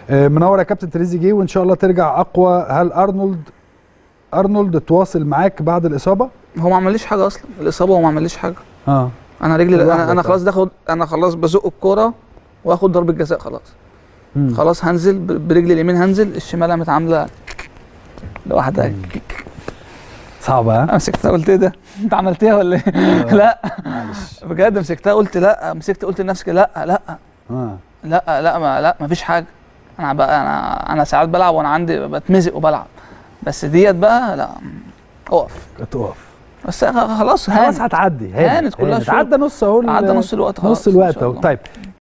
آه، منور يا كابتن تريزيجيه وان شاء الله ترجع اقوى هل ارنولد ارنولد تواصل معاك بعد الاصابه هو ما عمليش حاجه اصلا الاصابه هو ما عمليش حاجه اه انا رجلي لوحدك انا, أنا آه. خلاص داخل انا خلاص بزق الكوره واخد ضربه جزاء خلاص مم. خلاص هنزل ب- برجلي اليمين هنزل الشمال قامت عامله لوحدها صعبه ها انا مسكتها قلت ايه ده انت عملتيها ولا ايه لا معلش بجد مسكتها قلت لا مسكت قلت لنفسي لا لا اه لا لا ما لا ما فيش حاجه انا بقى انا انا ساعات بلعب وانا عندي بتمزق وبلعب بس ديت بقى لا اقف تقف بس خلاص خلاص هانت هتعدي هانت كلها شوط. عدى نص اهو ال- عدى نص الوقت خلاص نص إن الوقت شاء اهو الله. طيب